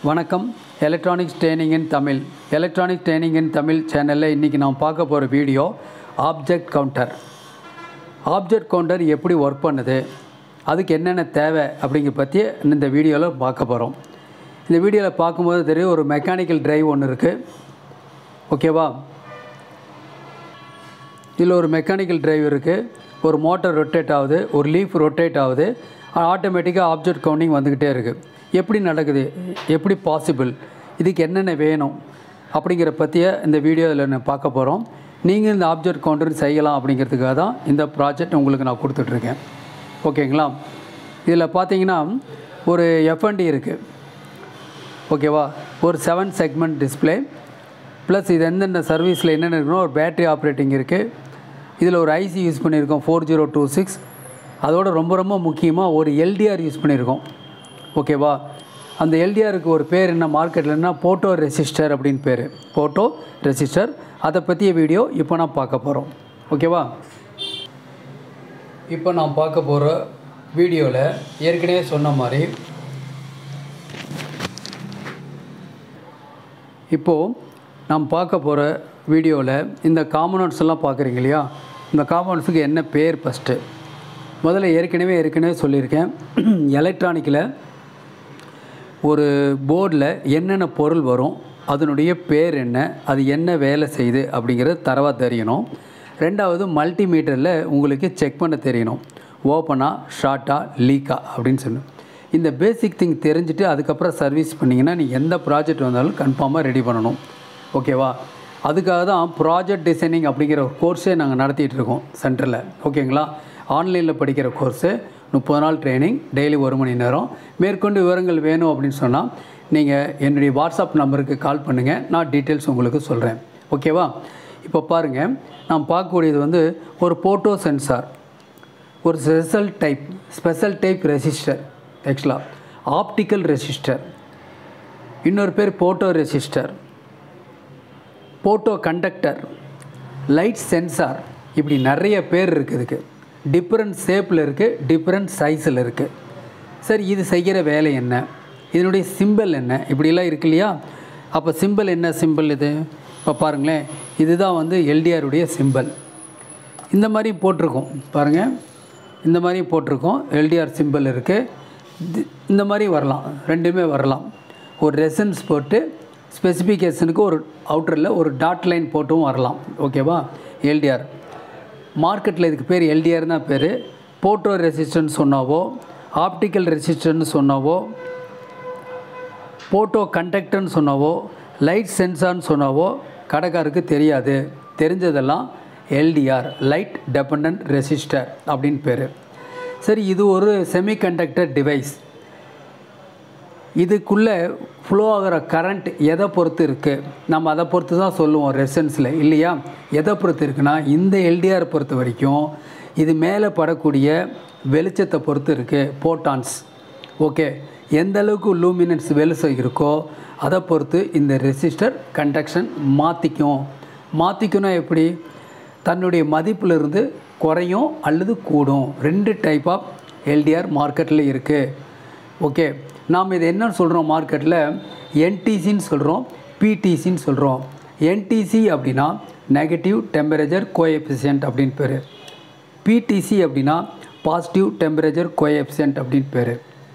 வணக்கம் electronics training in Tamil electronic training in Tamil சேனலில் இன்றைக்கி நாம் பார்க்க போகிற video object counter object counter எப்படி ஒர்க் பண்ணுது அதுக்கு என்னென்ன தேவை அப்படிங்கிற பற்றி இந்த வீடியோவில் பார்க்க போகிறோம் இந்த வீடியோவில் பார்க்கும்போது தெரியும் ஒரு மெக்கானிக்கல் டிரைவ் ஒன்று இருக்குது ஓகேவா இதில் ஒரு மெக்கானிக்கல் டிரைவ் இருக்குது ஒரு மோட்டார் ரொட்டேட் ஆகுது ஒரு லீஃப் ரொட்டேட் ஆகுது ஆட்டோமேட்டிக்காக ஆப்ஜெக்ட் கவுண்டிங் வந்துக்கிட்டே இருக்குது எப்படி நடக்குது எப்படி பாசிபிள் இதுக்கு என்னென்ன வேணும் அப்படிங்கிற பற்றிய இந்த வீடியோவில் நான் பார்க்க போகிறோம் நீங்கள் இந்த ஆப்ஜெக்ட் கவுண்டர் செய்யலாம் அப்படிங்கிறதுக்காக தான் இந்த ப்ராஜெக்ட் உங்களுக்கு நான் கொடுத்துட்ருக்கேன் ஓகேங்களா இதில் பார்த்தீங்கன்னா ஒரு எஃப்என்டி இருக்குது ஓகேவா ஒரு செவன் செக்மெண்ட் டிஸ்பிளே ப்ளஸ் இது எந்தெந்த சர்வீஸில் என்னென்ன இருக்கணும் ஒரு பேட்ரி ஆப்ரேட்டிங் இருக்குது இதில் ஒரு ஐசி யூஸ் பண்ணியிருக்கோம் ஃபோர் ஜீரோ டூ சிக்ஸ் அதோட ரொம்ப ரொம்ப முக்கியமாக ஒரு எல்டிஆர் யூஸ் பண்ணியிருக்கோம் ஓகேவா அந்த எல்டிஆருக்கு ஒரு பேர் என்ன மார்க்கெட்டில்னா போட்டோ ரெசிஸ்டர் அப்படின்னு பேர் போட்டோ ரெசிஸ்டர் அதை பற்றிய வீடியோ இப்போ நான் பார்க்க போகிறோம் ஓகேவா இப்போ நான் பார்க்க போகிற வீடியோவில் ஏற்கனவே சொன்ன மாதிரி இப்போது நாம் பார்க்க போகிற வீடியோவில் இந்த காம்பனண்ட்ஸ் எல்லாம் பார்க்குறீங்க இல்லையா இந்த காம்பனண்ட்ஸுக்கு என்ன பேர் ஃபஸ்ட்டு முதல்ல ஏற்கனவே ஏற்கனவே சொல்லியிருக்கேன் எலக்ட்ரானிக்கில் ஒரு போர்டில் என்னென்ன பொருள் வரும் அதனுடைய பேர் என்ன அது என்ன வேலை செய்யுது அப்படிங்கிறது தரவாக தெரியணும் ரெண்டாவது மல்டிமீட்டரில் உங்களுக்கு செக் பண்ண தெரியணும் ஓப்பனாக ஷார்ட்டாக லீக்கா அப்படின்னு சொல்லணும் இந்த பேசிக் திங் தெரிஞ்சுட்டு அதுக்கப்புறம் சர்வீஸ் பண்ணிங்கன்னா நீங்கள் எந்த ப்ராஜெக்ட் வந்தாலும் கன்ஃபார்மாக ரெடி பண்ணணும் ஓகேவா அதுக்காக தான் ப்ராஜெக்ட் டிசைனிங் அப்படிங்கிற ஒரு கோர்ஸே நாங்கள் நடத்திட்டு இருக்கோம் சென்டரில் ஓகேங்களா ஆன்லைனில் படிக்கிற கோர்ஸு முப்பது நாள் ட்ரைனிங் டெய்லி ஒரு மணி நேரம் மேற்கொண்டு விவரங்கள் வேணும் அப்படின்னு சொன்னால் நீங்கள் என்னுடைய வாட்ஸ்அப் நம்பருக்கு கால் பண்ணுங்கள் நான் டீட்டெயில்ஸ் உங்களுக்கு சொல்கிறேன் ஓகேவா இப்போ பாருங்கள் நான் பார்க்கக்கூடியது வந்து ஒரு போட்டோ சென்சார் ஒரு special type special type resistor ஆக்சுவலாக ஆப்டிக்கல் ரெசிஸ்டர் இன்னொரு பேர் photo resistor photo conductor light sensor இப்படி நிறைய பேர் இருக்குது இதுக்கு டிஃப்ரெண்ட் ஷேப்பில் இருக்குது டிஃப்ரெண்ட் சைஸில் இருக்குது சரி இது செய்கிற வேலை என்ன இதனுடைய சிம்பிள் என்ன இப்படிலாம் இருக்கு இல்லையா அப்போ சிம்பிள் என்ன சிம்பிள் இது இப்போ பாருங்களேன் இதுதான் வந்து எல்டிஆருடைய சிம்பிள் இந்த மாதிரி போட்டிருக்கோம் பாருங்கள் இந்த மாதிரி போட்டிருக்கோம் எல்டிஆர் சிம்பிள் இருக்குது இந்த மாதிரி வரலாம் ரெண்டுமே வரலாம் ஒரு ரெசன்ஸ் போட்டு ஸ்பெசிஃபிகேஷனுக்கு ஒரு அவுட்டரில் ஒரு டாட் லைன் போட்டும் வரலாம் ஓகேவா எல்டிஆர் மார்க்கெட்டில் இதுக்கு பேர் எல்டிஆர் தான் பேர் போட்டோ ரெசிஸ்டன்ஸ் சொன்னாவோ ஆப்டிக்கல் ரெசிஸ்டன்ஸ் சொன்னாவோ போட்டோ கண்டக்டர்னு சொன்னாவோ லைட் சென்சார்னு சொன்னாவோ கடைக்காருக்கு தெரியாது தெரிஞ்சதெல்லாம் எல்டிஆர் லைட் டெபெண்ட் ரெசிஸ்டர் அப்படின்னு பேர் சரி இது ஒரு செமிகண்டக்டர் டிவைஸ் இதுக்குள்ளே ஃப்ளோ ஆகிற கரண்ட் எதை பொறுத்து இருக்குது நம்ம அதை பொறுத்து தான் சொல்லுவோம் ரெசன்ஸில் இல்லையா எதை பொறுத்து இருக்குன்னா இந்த எல்டிஆர் பொறுத்த வரைக்கும் இது மேலே படக்கூடிய வெளிச்சத்தை பொறுத்து இருக்குது போட்டான்ஸ் ஓகே எந்த அளவுக்கு லூமினன்ஸ் வெளிச்சம் இருக்கோ அதை பொறுத்து இந்த ரெசிஸ்டர் கண்டக்ஷன் மாற்றிக்கும் மாற்றிக்கும்னா எப்படி தன்னுடைய மதிப்பிலிருந்து குறையும் அல்லது கூடும் ரெண்டு டைப் ஆஃப் எல்டிஆர் மார்க்கெட்டில் இருக்குது ஓகே நாம் இது என்ன சொல்கிறோம் மார்க்கெட்டில் என்டிசின்னு சொல்கிறோம் பிடிசின்னு சொல்கிறோம் என்டிசி அப்படின்னா நெகட்டிவ் டெம்பரேச்சர் கோஎஃபிஷியன்ட் அப்படின்னு பேர் பிடிசி அப்படின்னா பாசிட்டிவ் டெம்பரேச்சர் கோஎஃபிஷியன்ட் அப்படின்னு பேர்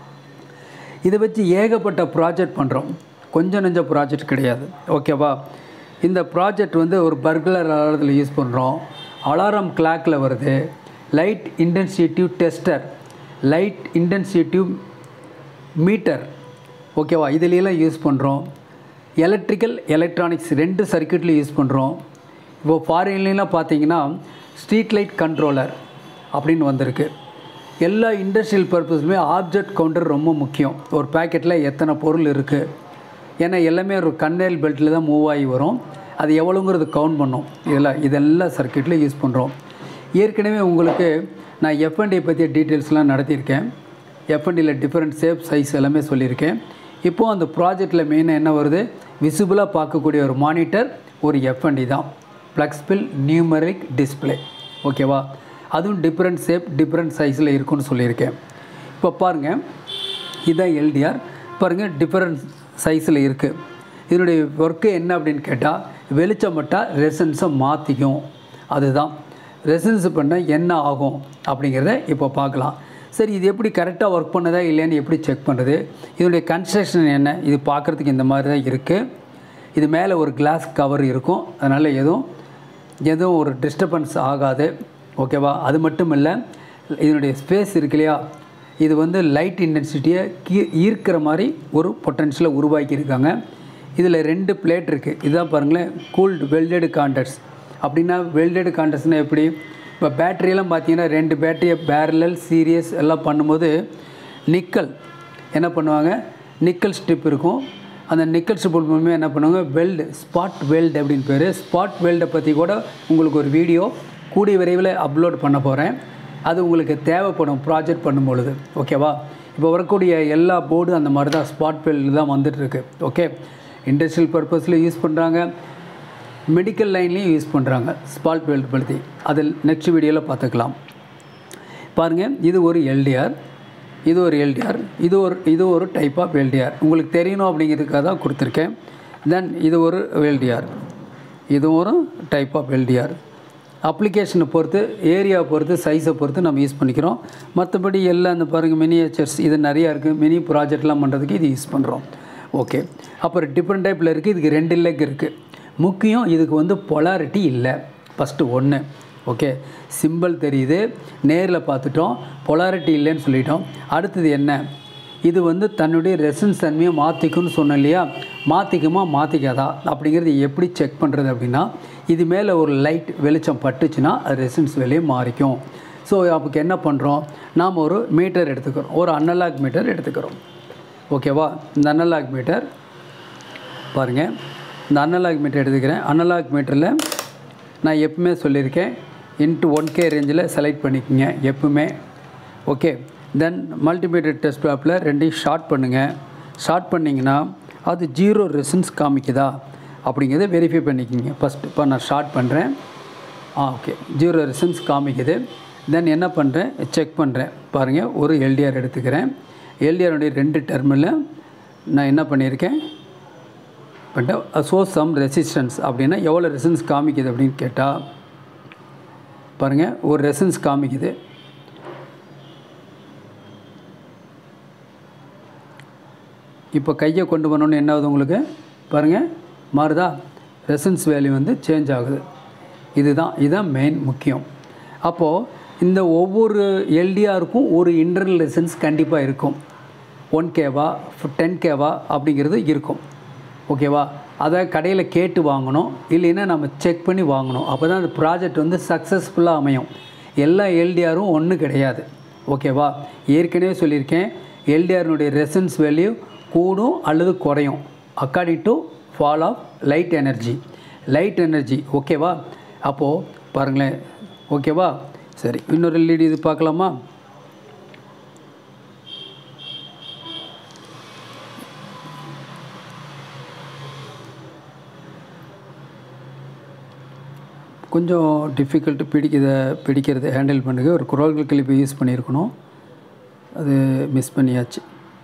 இதை வச்சு ஏகப்பட்ட ப்ராஜெக்ட் பண்ணுறோம் கொஞ்சம் நெஞ்ச ப்ராஜெக்ட் கிடையாது ஓகேவா இந்த ப்ராஜெக்ட் வந்து ஒரு பர்குலர் அலாரத்தில் யூஸ் பண்ணுறோம் அலாரம் கிளாக்கில் வருது light intensitive tester light intensitive meter ஓகேவா இதுலையெல்லாம் யூஸ் பண்ணுறோம் எலக்ட்ரிக்கல் எலக்ட்ரானிக்ஸ் ரெண்டு சர்க்கியூட்லையும் யூஸ் பண்ணுறோம் இப்போ ஃபாரின்லாம் பார்த்தீங்கன்னா ஸ்ட்ரீட் லைட் கண்ட்ரோலர் அப்படின்னு வந்திருக்கு எல்லா இண்டஸ்ட்ரியல் பர்பஸ்லுமே ஆப்ஜெக்ட் கவுண்டர் ரொம்ப முக்கியம் ஒரு பேக்கெட்டில் எத்தனை பொருள் இருக்குது ஏன்னா எல்லாமே ஒரு கன்வேல் பெல்ட்டில் தான் மூவ் ஆகி வரும் அது எவ்வளோங்கிறது கவுண்ட் பண்ணோம் இதெல்லாம் இதெல்லாம் சர்க்கியூட்டில் யூஸ் பண்ணுறோம் ஏற்கனவே உங்களுக்கு நான் எஃப்என்டி பற்றிய டீட்டெயில்ஸ்லாம் நடத்தியிருக்கேன் எஃப்என்டியில் டிஃப்ரெண்ட் ஷேப் சைஸ் எல்லாமே சொல்லியிருக்கேன் இப்போது அந்த ப்ராஜெக்டில் மெயினாக என்ன வருது விசிபிளாக பார்க்கக்கூடிய ஒரு மானிட்டர் ஒரு எஃப்என்டி தான் ஃப்ளெக்ஸ்பிள் நியூமரிக் டிஸ்பிளே ஓகேவா அதுவும் டிஃப்ரெண்ட் ஷேப் டிஃப்ரெண்ட் சைஸில் இருக்குன்னு சொல்லியிருக்கேன் இப்போ பாருங்கள் இதான் எல்டிஆர் பாருங்கள் டிஃப்ரெண்ட் சைஸில் இருக்குது இதனுடைய ஒர்க்கு என்ன அப்படின்னு கேட்டால் வெளிச்சம் பட்டால் ரெசன்ஸை மாற்றிக்கும் அதுதான் ரெசன்ஸ் பண்ணால் என்ன ஆகும் அப்படிங்கிறத இப்போ பார்க்கலாம் சரி இது எப்படி கரெக்டாக ஒர்க் பண்ணதா இல்லைன்னு எப்படி செக் பண்ணுறது இதனுடைய கன்ஸ்ட்ரக்ஷன் என்ன இது பார்க்குறதுக்கு இந்த மாதிரி தான் இருக்குது இது மேலே ஒரு கிளாஸ் கவர் இருக்கும் அதனால் எதுவும் எதுவும் ஒரு டிஸ்டர்பன்ஸ் ஆகாது ஓகேவா அது மட்டும் இல்லை இதனுடைய ஸ்பேஸ் இருக்கு இல்லையா இது வந்து லைட் இன்டென்சிட்டியை கீ ஈர்க்கிற மாதிரி ஒரு பொட்டன்ஷியலை உருவாக்கியிருக்காங்க இதில் ரெண்டு பிளேட் இருக்குது இதுதான் பாருங்களேன் கூல்டு வெல்டடு கான்டக்ட்ஸ் அப்படின்னா வெல்டடு கான்டக்ட்ஸ்னால் எப்படி இப்போ பேட்டரியெல்லாம் பார்த்தீங்கன்னா ரெண்டு பேட்டரியை பேரலல் சீரியஸ் எல்லாம் பண்ணும்போது நிக்கல் என்ன பண்ணுவாங்க நிக்கல் ஸ்ட்ரிப் இருக்கும் அந்த நிக்கல் ஸ்ட்ரிப் மூலமாக என்ன பண்ணுவாங்க வெல்டு ஸ்பாட் வெல்டு அப்படின்னு பேர் ஸ்பாட் வெல்டை பற்றி கூட உங்களுக்கு ஒரு வீடியோ கூடிய விரைவில் அப்லோட் பண்ண போகிறேன் அது உங்களுக்கு தேவைப்படும் ப்ராஜெக்ட் பண்ணும் பொழுது ஓகேவா இப்போ வரக்கூடிய எல்லா போர்டும் அந்த மாதிரி தான் ஸ்பாட் வெல்டு தான் வந்துட்டுருக்கு ஓகே இண்டஸ்ட்ரியல் பர்பஸில் யூஸ் பண்ணுறாங்க மெடிக்கல் லைன்லேயும் யூஸ் பண்ணுறாங்க ஸ்பாட் வெல்ட் படுத்தி அதில் நெக்ஸ்ட் வீடியோவில் பார்த்துக்கலாம் பாருங்கள் இது ஒரு எல்டிஆர் இது ஒரு எல்டிஆர் இது ஒரு இது ஒரு டைப் ஆஃப் எல்டிஆர் உங்களுக்கு தெரியணும் அப்படிங்கிறதுக்காக தான் கொடுத்துருக்கேன் தென் இது ஒரு எல்டிஆர் இது ஒரு டைப் ஆஃப் எல்டிஆர் அப்ளிகேஷனை பொறுத்து ஏரியாவை பொறுத்து சைஸை பொறுத்து நம்ம யூஸ் பண்ணிக்கிறோம் மற்றபடி எல்லாம் இந்த பாருங்கள் மினியேச்சர்ஸ் இது நிறையா இருக்குது மினி ப்ராஜெக்ட்லாம் பண்ணுறதுக்கு இது யூஸ் பண்ணுறோம் ஓகே அப்புறம் டிஃப்ரெண்ட் டைப்பில் இருக்குது இதுக்கு ரெண்டு லெக் இருக்குது முக்கியம் இதுக்கு வந்து பொலாரிட்டி இல்லை ஃபஸ்ட்டு ஒன்று ஓகே சிம்பிள் தெரியுது நேரில் பார்த்துட்டோம் பொலாரிட்டி இல்லைன்னு சொல்லிட்டோம் அடுத்தது என்ன இது வந்து தன்னுடைய ரெசன்ஸ் தன்மையை மாற்றிக்கும்னு சொன்னேன் இல்லையா மாற்றிக்குமா மாற்றிக்காதா அப்படிங்கிறது எப்படி செக் பண்ணுறது அப்படின்னா இது மேலே ஒரு லைட் வெளிச்சம் பட்டுச்சுன்னா அது ரெசன்ஸ் வேலையை மாறிக்கும் ஸோ அப்போ என்ன பண்ணுறோம் நாம் ஒரு மீட்டர் எடுத்துக்கிறோம் ஒரு அனலாக் மீட்டர் எடுத்துக்கிறோம் ஓகேவா இந்த அனலாக் மீட்டர் பாருங்கள் இந்த அனலாக் மீட்டர் எடுத்துக்கிறேன் அனலாக் மீட்டரில் நான் எப்பவுமே சொல்லியிருக்கேன் இன்ட்டு ஒன் கே ரேஞ்சில் செலக்ட் பண்ணிக்கோங்க எப்பவுமே ஓகே தென் மல்டிமீட்டர் டெஸ்ட் பேப்பில் ரெண்டையும் ஷார்ட் பண்ணுங்கள் ஷார்ட் பண்ணிங்கன்னா அது ஜீரோ ரெசன்ஸ் காமிக்குதா அப்படிங்கிறத வெரிஃபை பண்ணிக்கோங்க ஃபஸ்ட் இப்போ நான் ஷார்ட் பண்ணுறேன் ஆ ஓகே ஜீரோ ரெசன்ஸ் காமிக்குது தென் என்ன பண்ணுறேன் செக் பண்ணுறேன் பாருங்கள் ஒரு எல்டிஆர் எடுத்துக்கிறேன் எல்டிஆருடைய ரெண்டு டெர்மில் நான் என்ன பண்ணியிருக்கேன் பட் ஸோ சம் ரெசிஸ்டன்ஸ் அப்படின்னா எவ்வளோ ரெசன்ஸ் காமிக்குது அப்படின்னு கேட்டால் பாருங்கள் ஒரு ரெசன்ஸ் காமிக்குது இப்போ கையை கொண்டு போனோன்னு என்ன ஆகுது உங்களுக்கு பாருங்கள் மாறுதா ரெசன்ஸ் வேல்யூ வந்து சேஞ்ச் ஆகுது இதுதான் இதுதான் மெயின் முக்கியம் அப்போது இந்த ஒவ்வொரு எல்டிஆருக்கும் ஒரு இன்டர்னல் ரெசன்ஸ் கண்டிப்பாக இருக்கும் ஒன் கேவா டென் கேவா அப்படிங்கிறது இருக்கும் ஓகேவா அதை கடையில் கேட்டு வாங்கணும் இல்லைன்னா நம்ம செக் பண்ணி வாங்கணும் அப்போ தான் அந்த ப்ராஜெக்ட் வந்து சக்ஸஸ்ஃபுல்லாக அமையும் எல்லா எல்டிஆரும் ஒன்று கிடையாது ஓகேவா ஏற்கனவே சொல்லியிருக்கேன் எல்டிஆர்னுடைய ரெசன்ஸ் வேல்யூ கூடும் அல்லது குறையும் according to fall of light energy light energy ஓகேவா அப்போது பாருங்களேன் ஓகேவா சரி இன்னொரு எல்இடி இது பார்க்கலாமா கொஞ்சம் டிஃபிகல்ட்டு பிடிக்கிறத பிடிக்கிறது ஹேண்டில் பண்ணுங்க ஒரு குரல் கிளிப்பை யூஸ் பண்ணியிருக்கணும் அது மிஸ் பண்ணியாச்சு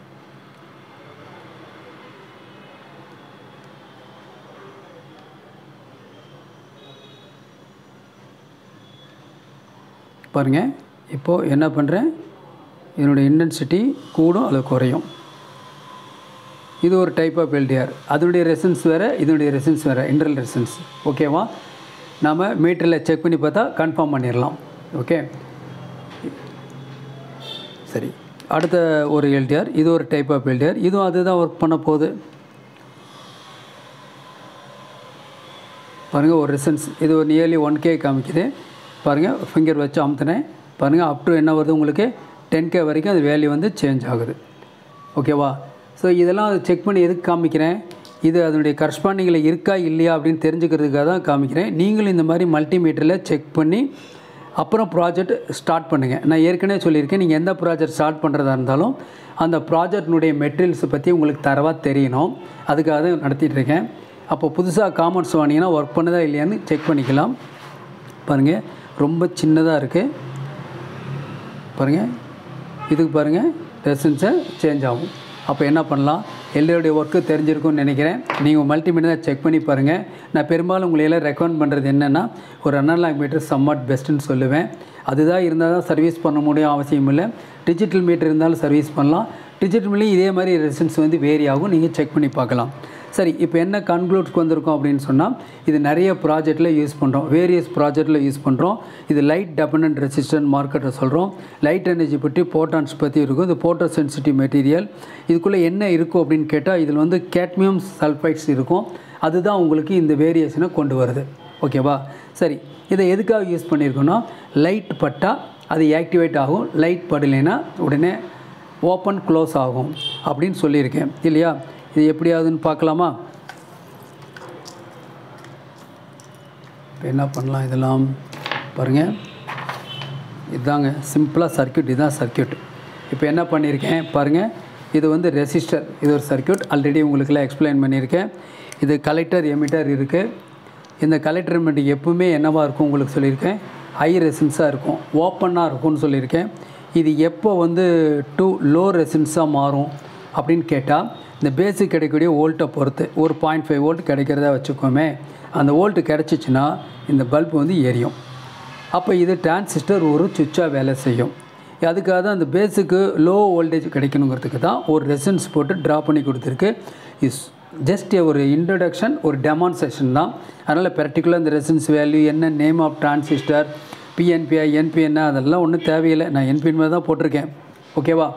பாருங்கள் இப்போது என்ன பண்ணுறேன் இதனுடைய இன்டென்சிட்டி கூடும் அல்லது குறையும் இது ஒரு டைப் ஆஃப் எல்டிஆர் அதனுடைய ரெசன்ஸ் வேறு இதனுடைய ரெசன்ஸ் வேறு இன்டர்னல் ரெசன்ஸ் ஓகேவா நாம் மீட்டரில் செக் பண்ணி பார்த்தா கன்ஃபார்ம் பண்ணிடலாம் ஓகே சரி அடுத்த ஒரு எல்டிஆர் இது ஒரு டைப் ஆஃப் எல்டிஆர் இதுவும் அதுதான் ஒர்க் பண்ண போகுது பாருங்கள் ஒரு ரெசன்ஸ் இது ஒரு நியர்லி ஒன் கே காமிக்குது பாருங்கள் ஃபிங்கர் வச்சு அமுத்துனேன் பாருங்கள் அப் டு என்ன வருது உங்களுக்கு டென் கே வரைக்கும் அது வேல்யூ வந்து சேஞ்ச் ஆகுது ஓகேவா ஸோ இதெல்லாம் செக் பண்ணி எதுக்கு காமிக்கிறேன் இது அதனுடைய கரஸ்பாண்டிங்கில் இருக்கா இல்லையா அப்படின்னு தெரிஞ்சுக்கிறதுக்காக தான் காமிக்கிறேன் நீங்களும் இந்த மாதிரி மல்டிமீட்டரில் செக் பண்ணி அப்புறம் ப்ராஜெக்ட் ஸ்டார்ட் பண்ணுங்கள் நான் ஏற்கனவே சொல்லியிருக்கேன் நீங்கள் எந்த ப்ராஜெக்ட் ஸ்டார்ட் பண்ணுறதா இருந்தாலும் அந்த ப்ராஜெக்டினுடைய மெட்டீரியல்ஸை பற்றி உங்களுக்கு தரவாக தெரியணும் அதுக்காக தான் நடத்திட்டு இருக்கேன் அப்போ புதுசாக காமர்ஸ் வாங்கினீங்கன்னா ஒர்க் பண்ணுதா இல்லையான்னு செக் பண்ணிக்கலாம் பாருங்கள் ரொம்ப சின்னதாக இருக்குது பாருங்கள் இதுக்கு பாருங்கள் ரெசன்ஸை சேஞ்ச் ஆகும் அப்போ என்ன பண்ணலாம் எல்லோருடைய ஒர்க்கு தெரிஞ்சிருக்கும்னு நினைக்கிறேன் நீங்கள் மல்டிமீடியா செக் பண்ணி பாருங்கள் நான் பெரும்பாலும் உங்களை எல்லாம் ரெக்கமெண்ட் பண்ணுறது என்னென்னா ஒரு அனலாக் மீட்டர் சம்மாட் பெஸ்ட்டுன்னு சொல்லுவேன் அதுதான் இருந்தால் தான் சர்வீஸ் பண்ண முடியும் அவசியம் இல்லை டிஜிட்டல் மீட்டர் இருந்தாலும் சர்வீஸ் பண்ணலாம் டிஜிட்டல் மீட்லையும் இதே மாதிரி ரெசிஸ்டன்ஸ் வந்து வேரி ஆகும் நீங்கள் செக் பண்ணி பார்க்கலாம் சரி இப்போ என்ன கன்க்ளூட்க்கு வந்திருக்கோம் அப்படின்னு சொன்னால் இது நிறைய ப்ராஜெக்ட்டில் யூஸ் பண்ணுறோம் வேரியஸ் ப்ராஜெக்ட்டில் யூஸ் பண்ணுறோம் இது லைட் டெபனன்ட் ரெசிஸ்டன்ட் மார்க்கெட்டை சொல்கிறோம் லைட் எனர்ஜி பற்றி போட்டான்ஸ் பற்றி இருக்கும் இது போட்டோ சென்சிட்டிவ் மெட்டீரியல் இதுக்குள்ளே என்ன இருக்கும் அப்படின்னு கேட்டால் இதில் வந்து கேட்மியம் சல்ஃபைட்ஸ் இருக்கும் அதுதான் உங்களுக்கு இந்த வேரியேஷனை கொண்டு வருது ஓகேவா சரி இதை எதுக்காக யூஸ் பண்ணியிருக்கோன்னா லைட் பட்டால் அது ஆக்டிவேட் ஆகும் லைட் படலைன்னா உடனே ஓப்பன் க்ளோஸ் ஆகும் அப்படின்னு சொல்லியிருக்கேன் இல்லையா இது எப்படி ஆகுதுன்னு பார்க்கலாமா இப்போ என்ன பண்ணலாம் இதெல்லாம் பாருங்கள் இதுதாங்க சிம்பிளாக சர்க்கியூட் இதுதான் சர்க்கியூட் இப்போ என்ன பண்ணியிருக்கேன் பாருங்கள் இது வந்து ரெசிஸ்டர் இது ஒரு சர்க்கியூட் ஆல்ரெடி உங்களுக்குலாம் எக்ஸ்பிளைன் பண்ணியிருக்கேன் இது கலெக்டர் எமிட்டர் இருக்குது இந்த கலெக்டர் எமிட்டர் எப்பவுமே என்னவாக இருக்கும் உங்களுக்கு சொல்லியிருக்கேன் ஹை ரெசின்ஸாக இருக்கும் ஓப்பனாக இருக்கும்னு சொல்லியிருக்கேன் இது எப்போ வந்து டூ லோ ரெசின்ஸாக மாறும் அப்படின்னு கேட்டால் இந்த பேசிக் கிடைக்கக்கூடிய வோல்ட்டை பொறுத்து ஒரு பாயிண்ட் ஃபைவ் வோல்ட் கிடைக்கிறதா வச்சுக்கோமே அந்த வோல்ட் கிடச்சிச்சின்னா இந்த பல்ப் வந்து எரியும் அப்போ இது டிரான்சிஸ்டர் ஒரு சுவிட்சாக வேலை செய்யும் அதுக்காக தான் அந்த பேஸுக்கு லோ வோல்டேஜ் கிடைக்கணுங்கிறதுக்கு தான் ஒரு ரெசன்ஸ் போட்டு ட்ரா பண்ணி கொடுத்துருக்கு இஸ் ஜஸ்ட் ஒரு இன்ட்ரடக்ஷன் ஒரு டெமான்ஸ்ட்ரேஷன் தான் அதனால் பர்டிகுலர் இந்த ரெசன்ஸ் வேல்யூ என்ன நேம் ஆஃப் டிரான்சிஸ்டர் பிஎன்பிஐ என்பிஎன்ஐ அதெல்லாம் ஒன்றும் தேவையில்லை நான் என்பிஎன் மாதிரி தான் போட்டிருக்கேன் ஓகேவா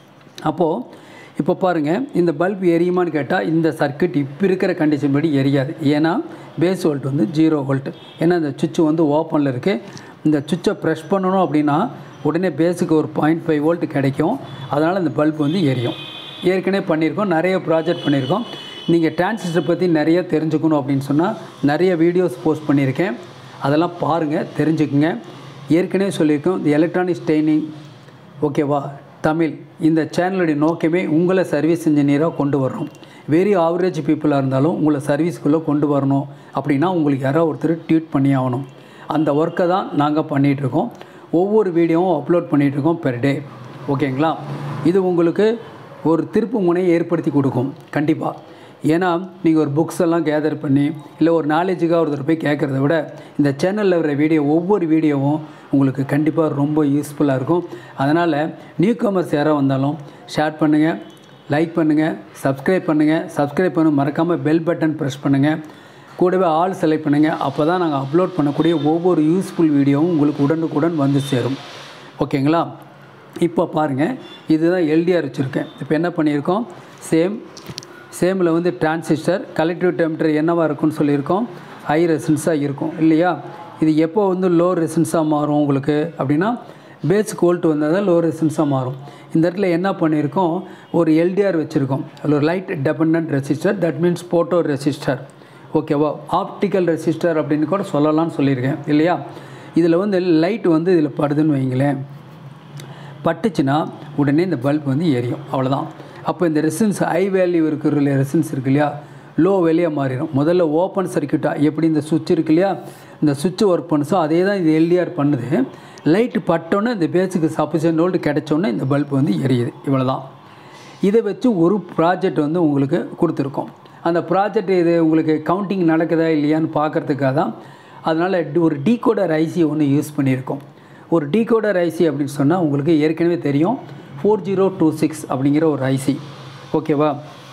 அப்போது இப்போ பாருங்கள் இந்த பல்ப் எரியுமான்னு கேட்டால் இந்த சர்க்கியூட் இப்போ இருக்கிற கண்டிஷன் படி எரியாது ஏன்னா பேஸ் வோல்ட் வந்து ஜீரோ வோல்ட் ஏன்னா இந்த சுவிட்ச் வந்து ஓப்பனில் இருக்குது இந்த சுவிட்சை ப்ரெஷ் பண்ணணும் அப்படின்னா உடனே பேஸுக்கு ஒரு பாயிண்ட் ஃபைவ் வோல்ட் கிடைக்கும் அதனால் இந்த பல்ப் வந்து எரியும் ஏற்கனவே பண்ணியிருக்கோம் நிறைய ப்ராஜெக்ட் பண்ணியிருக்கோம் நீங்கள் டிரான்சிஸ்டர் பற்றி நிறைய தெரிஞ்சுக்கணும் அப்படின்னு சொன்னால் நிறைய வீடியோஸ் போஸ்ட் பண்ணியிருக்கேன் அதெல்லாம் பாருங்கள் தெரிஞ்சுக்குங்க ஏற்கனவே சொல்லியிருக்கோம் இந்த எலக்ட்ரானிக் ஸ்டெய்னிங் ஓகேவா தமிழ் இந்த சேனலுடைய நோக்கமே உங்களை சர்வீஸ் இன்ஜினியராக கொண்டு வரணும் வெரி ஆவரேஜ் பீப்புளாக இருந்தாலும் உங்களை சர்வீஸ்க்குள்ளே கொண்டு வரணும் அப்படின்னா உங்களுக்கு யாரோ ஒருத்தர் ட்வீட் பண்ணி ஆகணும் அந்த ஒர்க்கை தான் நாங்கள் பண்ணிகிட்ருக்கோம் ஒவ்வொரு வீடியோவும் அப்லோட் பண்ணிகிட்ருக்கோம் பெர் டே ஓகேங்களா இது உங்களுக்கு ஒரு திருப்பு முனையை ஏற்படுத்தி கொடுக்கும் கண்டிப்பாக ஏன்னா நீங்கள் ஒரு புக்ஸ் எல்லாம் கேதர் பண்ணி இல்லை ஒரு நாலேஜுக்காக ஒருத்தர் போய் கேட்குறத விட இந்த சேனலில் வர வீடியோ ஒவ்வொரு வீடியோவும் உங்களுக்கு கண்டிப்பாக ரொம்ப யூஸ்ஃபுல்லாக இருக்கும் அதனால் நியூ கமர்ஸ் யாராக வந்தாலும் ஷேர் பண்ணுங்கள் லைக் பண்ணுங்கள் சப்ஸ்கிரைப் பண்ணுங்கள் சப்ஸ்கிரைப் பண்ண மறக்காமல் பெல் பட்டன் ப்ரெஸ் பண்ணுங்கள் கூடவே ஆல் செலக்ட் பண்ணுங்கள் அப்போ தான் நாங்கள் அப்லோட் பண்ணக்கூடிய ஒவ்வொரு யூஸ்ஃபுல் வீடியோவும் உங்களுக்கு உடனுக்குடன் வந்து சேரும் ஓகேங்களா இப்போ பாருங்கள் இதுதான் எல்டிஆர் வச்சுருக்கேன் இப்போ என்ன பண்ணியிருக்கோம் சேம் சேமில் வந்து டிரான்சிஸ்டர் கலெக்டிவ் டெம்பரேச்சர் என்னவாக இருக்கும்னு சொல்லியிருக்கோம் ஹை ரெசன்ஸாக இருக்கும் இல்லையா இது எப்போ வந்து லோ ரெசன்ஸாக மாறும் உங்களுக்கு அப்படின்னா பேசிக் வோல்ட் வந்தால் தான் லோ ரெசன்ஸாக மாறும் இந்த இடத்துல என்ன பண்ணியிருக்கோம் ஒரு எல்டிஆர் வச்சுருக்கோம் அதில் ஒரு light depend resistor that means photo resistor ஓகேவா ஆப்டிக்கல் ரெசிஸ்டர் அப்படின்னு கூட சொல்லலாம்னு சொல்லியிருக்கேன் இல்லையா இதில் வந்து லைட் வந்து இதில் படுதுன்னு வைங்களேன் பட்டுச்சுன்னா உடனே இந்த பல்ப் வந்து எரியும் அவ்வளோதான் அப்போ இந்த ரெசன்ஸ் ஹை வேல்யூ இருக்கிற ரெசன்ஸ் இருக்கு இல்லையா லோ வேலையாக மாறிடும் முதல்ல ஓப்பன் சர்க்கியூட்டாக எப்படி இந்த சுவிட்ச் இருக்கு இல்லையா இந்த சுவிட்ச் ஒர்க் பண்ணுச்சோ அதே தான் இது எல்டிஆர் பண்ணுது லைட்டு பட்டோன்னே இந்த பேஸுக்கு சஃபிஷியன்ட் வோல்ட் கிடைச்சோன்னே இந்த பல்ப் வந்து எரியுது இவ்வளோ தான் இதை வச்சு ஒரு ப்ராஜெக்ட் வந்து உங்களுக்கு கொடுத்துருக்கோம் அந்த ப்ராஜெக்ட் இது உங்களுக்கு கவுண்டிங் நடக்குதா இல்லையான்னு பார்க்குறதுக்காக தான் அதனால் ஒரு டீகோடர் ஐசி ஒன்று யூஸ் பண்ணியிருக்கோம் ஒரு டீகோடர் ஐசி அப்படின்னு சொன்னால் உங்களுக்கு ஏற்கனவே தெரியும் ஃபோர் ஜீரோ டூ சிக்ஸ் அப்படிங்கிற ஒரு ஐசி ஓகேவா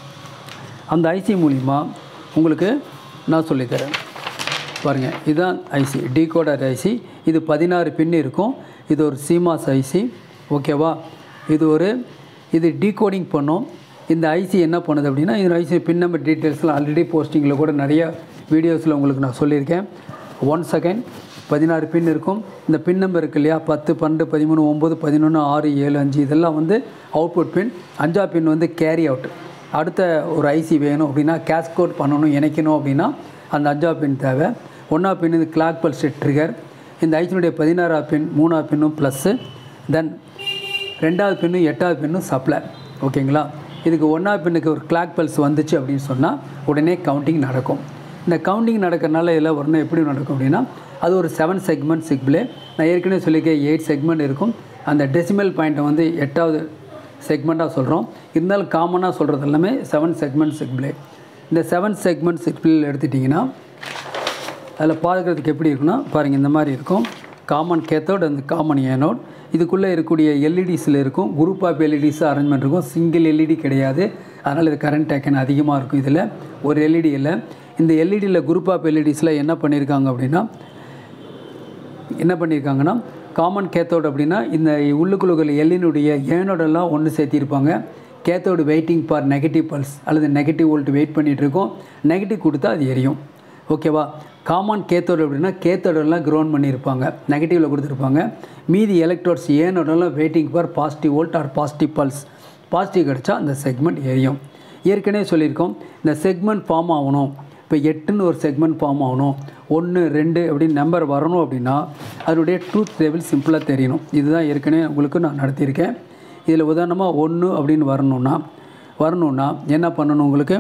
அந்த ஐசி மூலிமா உங்களுக்கு நான் சொல்லித்தரேன் பாருங்கள் இதுதான் ஐசி டீகோடர் ஐசி இது பதினாறு பின் இருக்கும் இது ஒரு சீமாஸ் ஐசி ஓகேவா இது ஒரு இது டீகோடிங் பண்ணோம் இந்த ஐசி என்ன பண்ணுது அப்படின்னா இந்த ஐசி பின் நம்பர் டீட்டெயில்ஸ்லாம் ஆல்ரெடி போஸ்டிங்கில் கூட நிறைய வீடியோஸில் உங்களுக்கு நான் சொல்லியிருக்கேன் ஒன் செகண்ட் பதினாறு பின் இருக்கும் இந்த பின் நம்பர் இருக்கு இல்லையா பத்து பன்னெண்டு பதிமூணு ஒம்பது பதினொன்று ஆறு ஏழு அஞ்சு இதெல்லாம் வந்து அவுட்புட் பின் அஞ்சா பின் வந்து கேரி அவுட் அடுத்த ஒரு ஐசி வேணும் அப்படின்னா கேஸ்கோட் பண்ணணும் இணைக்கணும் அப்படின்னா அந்த அஞ்சா பின் தேவை ஒன்றா பின் இது கிளாக் பல்ஸ் ட்ரிகர் இந்த ஐசினுடைய பதினாறாவது பின் மூணாவது பின்னும் ப்ளஸ்ஸு தென் ரெண்டாவது பின்னும் எட்டாவது பின்னும் சப்ளை ஓகேங்களா இதுக்கு ஒன்றாவது பின்னுக்கு ஒரு கிளாக் பல்ஸ் வந்துச்சு அப்படின்னு சொன்னால் உடனே கவுண்டிங் நடக்கும் இந்த கவுண்டிங் நடக்கிறனால இதில் வரணும் எப்படி நடக்கும் அப்படின்னா அது ஒரு செவன் செக்மெண்ட் சிக்பிளே நான் ஏற்கனவே சொல்லியிருக்கேன் எயிட் செக்மெண்ட் இருக்கும் அந்த டெசிமல் பாயிண்ட்டை வந்து எட்டாவது செக்மெண்ட்டாக சொல்கிறோம் இருந்தாலும் காமனாக சொல்கிறது எல்லாமே செவன் செக்மெண்ட் சிக்பிளே இந்த செவன் செக்மெண்ட் சிக்பிள் எடுத்துட்டிங்கன்னா அதில் பார்க்குறதுக்கு எப்படி இருக்குன்னா பாருங்கள் இந்த மாதிரி இருக்கும் காமன் கேத்தோட் அந்த காமன் ஏனோட் இதுக்குள்ளே இருக்கக்கூடிய எல்இடிஸில் இருக்கும் குரூப் ஆஃப் எல்இடிஸ் அரேஞ்ச்மெண்ட் இருக்கும் சிங்கிள் எல்இடி கிடையாது அதனால் இது கரண்ட் டேக்கன் அதிகமாக இருக்கும் இதில் ஒரு எல்இடி இல்லை இந்த எல்இடியில் குரூப் ஆஃப் எல்இடிஸில் என்ன பண்ணியிருக்காங்க அப்படின்னா என்ன பண்ணியிருக்காங்கன்னா காமன் கேத்தோடு அப்படின்னா இந்த உள்ளுக்குள்ள எல்லினுடைய ஏனோடெல்லாம் ஒன்று சேர்த்திருப்பாங்க cathode waiting for negative pulse அல்லது நெகட்டிவ் வோல்ட் வெயிட் பண்ணிகிட்டு இருக்கோம் நெகட்டிவ் கொடுத்தா அது எரியும் ஓகேவா காமன் கேத்தோடு அப்படின்னா கேத்தோடெல்லாம் க்ரௌண்ட் பண்ணியிருப்பாங்க நெகட்டிவில் கொடுத்துருப்பாங்க மீதி எலக்ட்ரோட்ஸ் ஏனோடெல்லாம் waiting for positive volt or positive pulse positive கிடச்சா அந்த செக்மெண்ட் எரியும் ஏற்கனவே சொல்லியிருக்கோம் இந்த செக்மெண்ட் ஃபார்ம் ஆகணும் இப்போ எட்டுன்னு ஒரு செக்மெண்ட் ஃபார்ம் ஆகணும் ஒன்று ரெண்டு அப்படின்னு நம்பர் வரணும் அப்படின்னா அதனுடைய ட்ரூத் லெவல் சிம்பிளாக தெரியணும் இதுதான் ஏற்கனவே உங்களுக்கு நான் நடத்தியிருக்கேன் இதில் உதாரணமாக ஒன்று அப்படின்னு வரணுன்னா வரணுன்னா என்ன பண்ணணும் உங்களுக்கு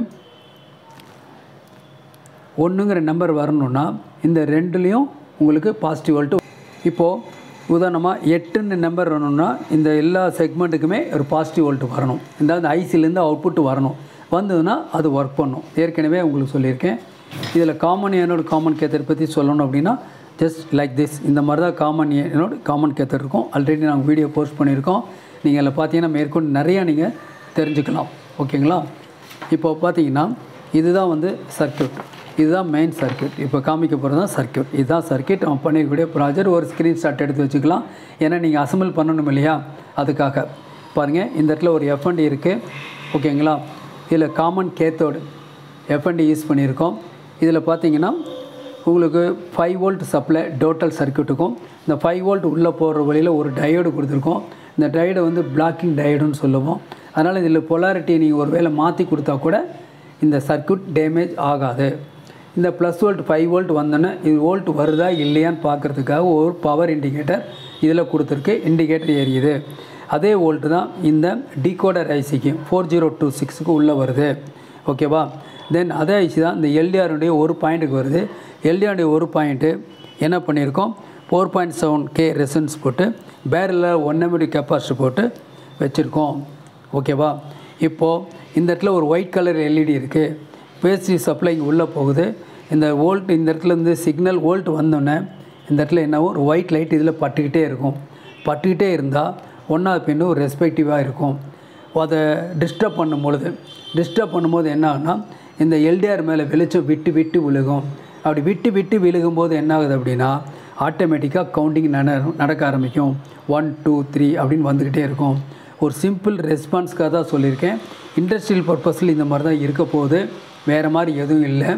ஒன்றுங்கிற நம்பர் வரணுன்னா இந்த ரெண்டுலேயும் உங்களுக்கு பாசிட்டிவ் வோல்ட்டு இப்போது உதாரணமாக எட்டுன்னு நம்பர் வரணும்னா இந்த எல்லா செக்மெண்ட்டுக்குமே ஒரு பாசிட்டிவ் வோல்ட் வரணும் இந்த அந்த ஐசிலேருந்து அவுட்புட் வரணும் வந்ததுன்னா அது ஒர்க் பண்ணும் ஏற்கனவே உங்களுக்கு சொல்லியிருக்கேன் இதில் காமன் ஏனோட காமன் கேத்தர் பற்றி சொல்லணும் அப்படின்னா ஜஸ்ட் லைக் திஸ் இந்த மாதிரி தான் காமன் ஏனோட காமன் கேத்தர் இருக்கும் ஆல்ரெடி நாங்கள் வீடியோ போஸ்ட் பண்ணியிருக்கோம் நீங்கள் அதில் பார்த்தீங்கன்னா மேற்கொண்டு நிறையா நீங்கள் தெரிஞ்சுக்கலாம் ஓகேங்களா இப்போ பார்த்தீங்கன்னா இதுதான் வந்து சர்க்கியூட் இதுதான் மெயின் சர்க்கியூட் இப்போ காமிக்க போகிறது தான் சர்க்கியூட் இதுதான் சர்க்கியூட் அவன் பண்ணியிருக்கக்கூடிய ப்ராஜெக்ட் ஒரு ஸ்க்ரீன்ஷாட் எடுத்து வச்சுக்கலாம் ஏன்னா நீங்கள் அசம்பிள் பண்ணணும் இல்லையா அதுக்காக பாருங்கள் இந்த இடத்துல ஒரு எஃப்என்டி இருக்குது ஓகேங்களா இதில் காமன் கேத்தோடு எஃப்என்டி யூஸ் பண்ணியிருக்கோம் இதில் பார்த்தீங்கன்னா உங்களுக்கு ஃபைவ் வோல்ட் சப்ளை டோட்டல் சர்க்கியூட்டுக்கும் இந்த ஃபைவ் வோல்ட் உள்ளே போகிற வழியில் ஒரு டயோடு கொடுத்துருக்கோம் இந்த டயோடை வந்து பிளாக்கிங் டயோடுன்னு சொல்லுவோம் அதனால் இதில் பொலாரிட்டி நீங்கள் ஒரு வேளை மாற்றி கொடுத்தா கூட இந்த சர்க்கியூட் டேமேஜ் ஆகாது இந்த ப்ளஸ் வோல்ட் ஃபைவ் வோல்ட் வந்தோன்னே இது வோல்ட் வருதா இல்லையான்னு பார்க்குறதுக்காக ஒரு பவர் இண்டிகேட்டர் இதில் கொடுத்துருக்கு இண்டிகேட்டர் எரியுது அதே வோல்ட் தான் இந்த டிகோடர் ஐசிக்கு ஃபோர் ஜீரோ டூ சிக்ஸுக்கு உள்ளே வருது ஓகேவா தென் அதே ஐசி தான் இந்த எல்டிஆருடைய ஒரு பாயிண்ட்டுக்கு வருது எல்டிஆருடைய ஒரு பாயிண்ட்டு என்ன பண்ணியிருக்கோம் four point seven K resistance போட்டு பேரில் ஒன் எம்டி கெப்பாசிட்டி போட்டு வச்சுருக்கோம் ஓகேவா இப்போது இந்த இடத்துல ஒரு ஒயிட் கலர் எல்இடி இருக்குது பேசி சப்ளை இங்கே உள்ளே போகுது இந்த வோல்ட் இந்த இடத்துல இருந்து சிக்னல் வோல்ட் வந்தோடனே இந்த இடத்துல என்ன ஒரு ஒயிட் லைட் இதில் பட்டுக்கிட்டே இருக்கும் பட்டுக்கிட்டே இருந்தால் ஒன்றாவது பின்னு ஒரு ரெஸ்பெக்டிவாக இருக்கும் அதை டிஸ்டர்ப் பண்ணும் பொழுது டிஸ்டர்ப் பண்ணும்போது என்ன ஆகுனா இந்த எல்டிஆர் மேலே வெளிச்சம் விட்டு விட்டு விழுகும் அப்படி விட்டு விட்டு விழுகும்போது என்ன ஆகுது அப்படின்னா ஆட்டோமேட்டிக்காக கவுண்டிங் நட நடக்க ஆரம்பிக்கும் ஒன் டூ த்ரீ அப்படின்னு வந்துக்கிட்டே இருக்கும் ஒரு சிம்பிள் ரெஸ்பான்ஸ்க்காக தான் சொல்லியிருக்கேன் இண்டஸ்ட்ரியல் பர்பஸில் இந்த மாதிரி தான் இருக்க போகுது வேறு மாதிரி எதுவும் இல்லை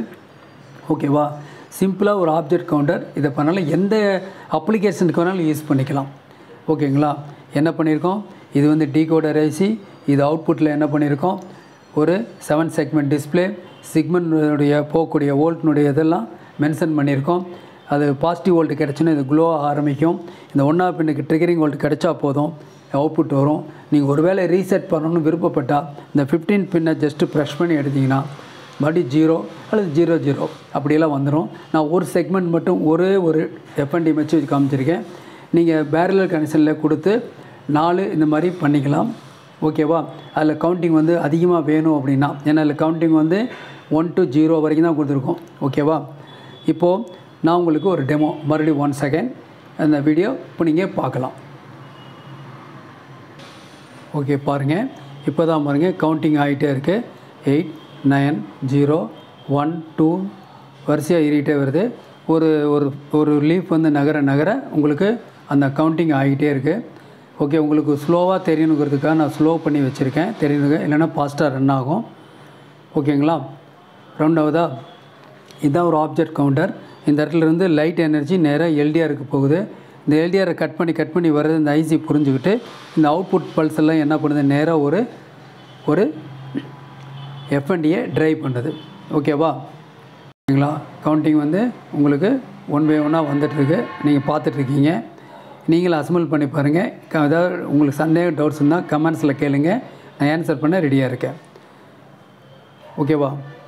ஓகேவா சிம்பிளாக ஒரு ஆப்ஜெக்ட் கவுண்டர் இதை பண்ணாலும் எந்த அப்ளிகேஷனுக்கு வேணாலும் யூஸ் பண்ணிக்கலாம் ஓகேங்களா என்ன பண்ணியிருக்கோம் இது வந்து டீகோடர் ஐசி இது அவுட்புட்டில் என்ன பண்ணியிருக்கோம் ஒரு செவன் செக்மெண்ட் டிஸ்பிளே சிக்மெண்ட்டுடைய போகக்கூடிய வோல்ட்னுடைய இதெல்லாம் மென்ஷன் பண்ணியிருக்கோம் அது பாசிட்டிவ் வோல்ட் கிடச்சுன்னா இது க்ளோ ஆரம்பிக்கும் இந்த ஒன்றா பின்னுக்கு ட்ரிகரிங் வோல்ட் கிடைச்சா போதும் அவுட்புட் வரும் நீங்கள் ஒருவேளை ரீசெட் பண்ணணும்னு விருப்பப்பட்டால் இந்த ஃபிஃப்டீன் பின்னை ஜஸ்ட்டு ப்ரெஷ் பண்ணி எடுத்திங்கன்னா மறுபடியும் ஜீரோ அல்லது ஜீரோ ஜீரோ அப்படியெல்லாம் வந்துடும் நான் ஒரு செக்மெண்ட் மட்டும் ஒரே ஒரு எஃப்என்டி வச்சு காமிச்சிருக்கேன் நீங்கள் பேரலர் கனெக்ஷனில் கொடுத்து நாலு இந்த மாதிரி பண்ணிக்கலாம் ஓகேவா அதில் கவுண்டிங் வந்து அதிகமாக வேணும் அப்படின்னா ஏன்னா அதில் கவுண்டிங் வந்து ஒன் டு ஜீரோ வரைக்கும் தான் கொடுத்துருக்கோம் ஓகேவா இப்போது நான் உங்களுக்கு ஒரு டெமோ மறுபடியும் ஒன் செகண்ட் அந்த வீடியோ இப்போ நீங்கள் பார்க்கலாம் ஓகே பாருங்கள் இப்போ தான் பாருங்கள் கவுண்டிங் ஆகிட்டே இருக்குது eight nine zero one two வரிசையாக ஏறிட்டே வருது ஒரு ஒரு ஒரு லீஃப் வந்து நகர நகர உங்களுக்கு அந்த கவுண்டிங் ஆகிட்டே இருக்குது ஓகே உங்களுக்கு ஸ்லோவாக தெரியணுங்கிறதுக்காக நான் ஸ்லோ பண்ணி வச்சுருக்கேன் தெரியணுங்க இல்லைன்னா ஃபாஸ்ட்டாக ரன் ஆகும் ஓகேங்களா ரெண்டாவதா இதுதான் ஒரு ஆப்ஜெக்ட் கவுண்டர் இந்த இடத்துல இருந்து லைட் எனர்ஜி நேராக எல்டிஆருக்கு போகுது இந்த எல்டிஆரை கட் பண்ணி கட் பண்ணி வர்றது இந்த ஐசி புரிஞ்சுக்கிட்டு இந்த அவுட்புட் பல்ஸ் எல்லாம் என்ன பண்ணுது நேராக ஒரு ஒரு எஃப்என்டியை ட்ரைவ் பண்ணுது ஓகேவா ஓகேங்களா கவுண்டிங் வந்து உங்களுக்கு ஒன் பை ஒன்னாக வந்துட்டுருக்கு நீங்கள் பார்த்துட்ருக்கீங்க நீங்களும் அசம்பிள் பண்ணி பாருங்கள் க- ஏதாவது உங்களுக்கு சந்தேகம் டவுட்ஸ் இருந்தால் கமெண்ட்ஸில் கேளுங்க நான் ஆன்சர் பண்ண ரெடியாக இருக்கேன் ஓகேவா